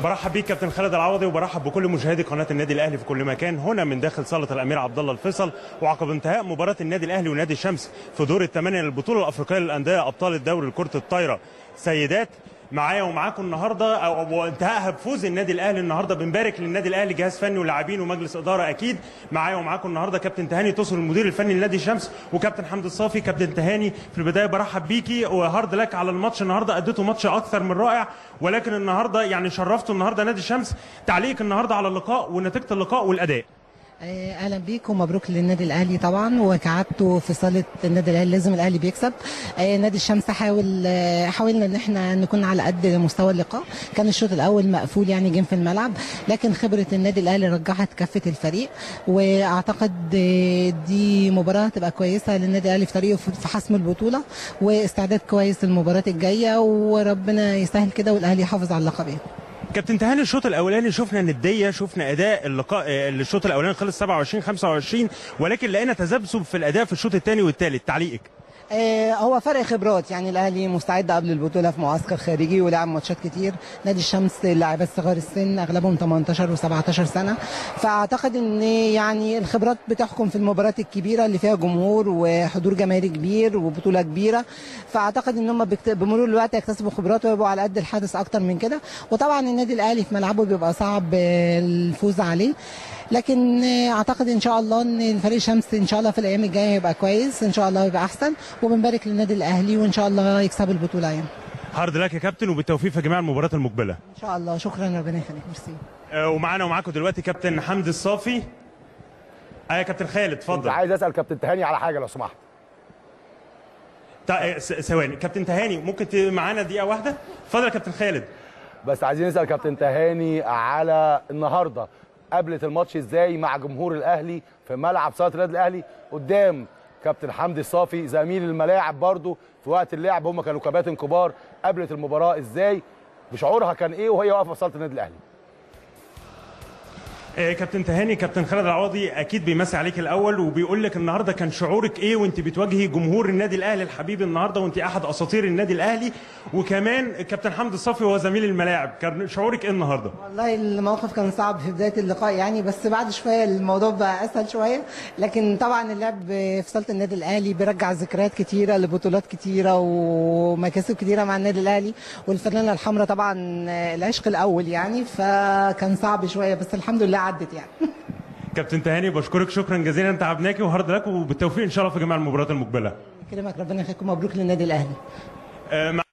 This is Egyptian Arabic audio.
برحب بيك كابتن خالد العوضي وبرحب بكل مشاهدي قناه النادي الاهلي في كل مكان هنا من داخل صاله الامير عبد الله الفيصل وعقب انتهاء مباراه النادي الاهلي ونادي الشمس في دور الثمانيه للبطوله الافريقيه للانديه ابطال الدوري لكره الطايره سيدات معايا ومعاكم النهارده او انتهائها بفوز النادي الاهلي النهارده بنبارك للنادي الاهلي جهاز فني ولاعبين ومجلس اداره اكيد معايا ومعاكم النهارده كابتن تهاني توصل المدير الفني لنادي الشمس وكابتن حمد الصافي كابتن تهاني في البدايه برحب بيكي وهارد لك على الماتش النهارده اديته ماتش اكثر من رائع ولكن النهارده يعني شرفتوا النهارده نادي الشمس تعليق النهارده على اللقاء ونتيجه اللقاء والاداء آه، اهلا بيك ومبروك للنادي الاهلي طبعا وكعادته في صاله النادي الاهلي لازم الاهلي بيكسب آه، نادي الشمس حاول آه، حاولنا ان احنا نكون على قد مستوى اللقاء كان الشوط الاول مقفول يعني جيم في الملعب لكن خبره النادي الاهلي رجحت كفه الفريق واعتقد آه، دي مباراه هتبقى كويسه للنادي الاهلي في طريقه في في حسم البطوله واستعداد كويس للمباراه الجايه وربنا يسهل كده والاهلي يحافظ على اللقب يعني. كابتن تهاني الشوط الاولاني شفنا نديه شفنا اداء اللقاء آه، الشوط الاولاني خلص 27 25 ولكن لقينا تذبذب في الاداء في الشوط الثاني والثالث تعليقك آه، هو فرق خبرات يعني الاهلي مستعد قبل البطوله في معسكر خارجي ولعب ماتشات كتير نادي الشمس لاعبات صغار السن اغلبهم 18 و17 سنه فاعتقد ان يعني الخبرات بتحكم في المباريات الكبيره اللي فيها جمهور وحضور جماهيري كبير وبطوله كبيره فاعتقد ان هم بكت- بمرور الوقت يكتسبوا خبرات ويبقوا على قد الحدث اكتر من كده وطبعا النادي الاهلي في ملعبه بيبقى صعب آه، الفوز عليه لكن آه، اعتقد ان شاء الله ان الفريق شمس ان شاء الله في الايام الجايه يبقى كويس ان شاء الله يبقى احسن وبنبارك للنادي الاهلي وان شاء الله يكسبوا البطوله يعني هارد لك يا كابتن وبالتوفيق في جميع المباريات المقبله ان شاء الله شكرا ربنا يخليك ميرسي آه، ومعانا ومعاكم دلوقتي كابتن حمدي الصافي اه يا كابتن خالد كنت اتفضل عايز اسال كابتن تهاني على حاجه لو سمحت تا- آه، س- ثواني كابتن تهاني ممكن ت- معانا دقيقه واحده اتفضل يا كابتن خالد بس عايزين نسال كابتن تهاني على النهارده قابلت الماتش ازاي مع جمهور الاهلي في ملعب صاله النادي الاهلي قدام كابتن حمدي الصافي زميل الملاعب برضو في وقت اللعب هم كانوا كباتن كبار قابلت المباراه ازاي وشعورها كان ايه وهي واقفه في صاله النادي الاهلي آه، كابتن تهاني كابتن خالد العوضي اكيد بيمسي عليك الاول وبيقول لك النهارده كان شعورك ايه وانت بتواجهي جمهور النادي الاهلي الحبيب النهارده وانت احد اساطير النادي الاهلي وكمان كابتن حمدي الصافي هو زميل الملاعب كان شعورك ايه النهارده والله الموقف كان صعب في بدايه اللقاء يعني بس بعد شويه الموضوع بقى اسهل شويه لكن طبعا اللعب في صاله النادي الاهلي بيرجع ذكريات كتيره لبطولات كتيره ومكاسب كتيره مع النادي الاهلي والفنانه الحمراء طبعا العشق الاول يعني فكان صعب شويه بس الحمد لله عدت يعني كابتن تهاني بشكرك شكرا جزيلا تعبناكي وهارد لك وبالتوفيق ان شاء الله في جميع المباريات المقبله كلمك ربنا يخليكم مبروك للنادي الاهلي آه، مع